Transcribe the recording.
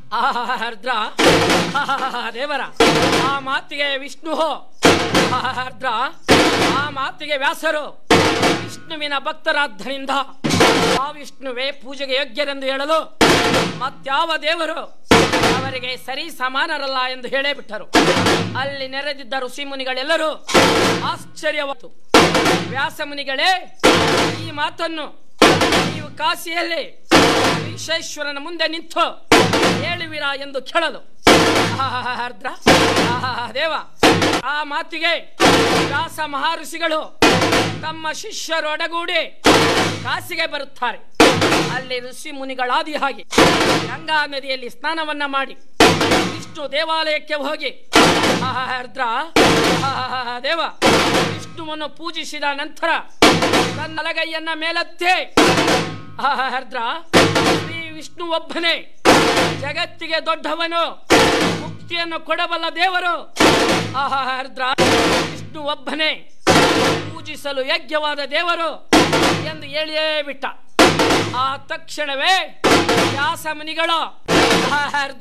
ಆರ್ದ್ರ ದೇವರ ಆ ಮಾತಿಗೆ ವಿಷ್ಣು ಆರ್ದ್ರ ಆ ಮಾತಿಗೆ ವ್ಯಾಸರು ವಿಷ್ಣುವಿನ ಭಕ್ತರಾದ್ದರಿಂದ ಆ ವಿಷ್ಣುವೇ ಪೂಜೆಗೆ ಯೋಗ್ಯರೆಂದು ಹೇಳಲು ಮತ್ಯಾವ ದೇವರು ಅವರಿಗೆ ಸರಿ ಸಮಾನರಲ್ಲ ಎಂದು ಹೇಳೇ ಬಿಟ್ಟರು ಅಲ್ಲಿ ನೆರೆದಿದ್ದ ಋಷಿ ಮುನಿಗಳೆಲ್ಲರೂ ಆಶ್ಚರ್ಯವಾಯಿತು ವ್ಯಾಸ ಮುನಿಗಳೇ ಈ ಮಾತನ್ನು ನೀವು ಕಾಶಿಯಲ್ಲಿ ವಿಶ್ವೇಶ್ವರನ ಮುಂದೆ ನಿಂತು ಹೇಳುವಿರಾ ಎಂದು ಕೇಳಲು ಆರ್ದ್ರ ದೇವ ಆ ಮಾತಿಗೆ ವ್ಯಾಸ ಮಹರ್ಷಿಗಳು ತಮ್ಮ ಶಿಷ್ಯರೊಡಗೂಡಿ ಕಾಸಿಗೆ ಬರುತ್ತಾರೆ ಅಲ್ಲಿ ಋಷಿ ಮುನಿಗಳಾದಿ ಹಾಗೆ ಗಂಗಾ ನದಿಯಲ್ಲಿ ಸ್ನಾನವನ್ನ ಮಾಡಿ ವಿಷ್ಣು ದೇವಾಲಯಕ್ಕೆ ಹೋಗಿ ಆರ್ದ್ರ ದೇವ ವಿಷ್ಣುವನ್ನು ಪೂಜಿಸಿದ ನಂತರ ತನ್ನ ಲಗೈಯನ್ನ ಮೇಲತ್ತೆ ಆರ್ದ್ರ ಶ್ರೀ ವಿಷ್ಣು ಒಬ್ಬನೇ ಜಗತ್ತಿಗೆ ದೊಡ್ಡವನು ಮುಕ್ತಿಯನ್ನು ಕೊಡಬಲ್ಲ ದೇವರು ಆರ್ದ್ರ ವಿಷ್ಣು ಒಬ್ಬನೇ ಪೂಜಿಸಲು ಯೋಗ್ಯವಾದ ದೇವರು ಎಂದು ಹೇಳಿಯೇ ಬಿಟ್ಟ ಆ ತಕ್ಷಣವೇ ವ್ಯಾಸ ಮುನಿಗಳು ಆರ್ದ್ರ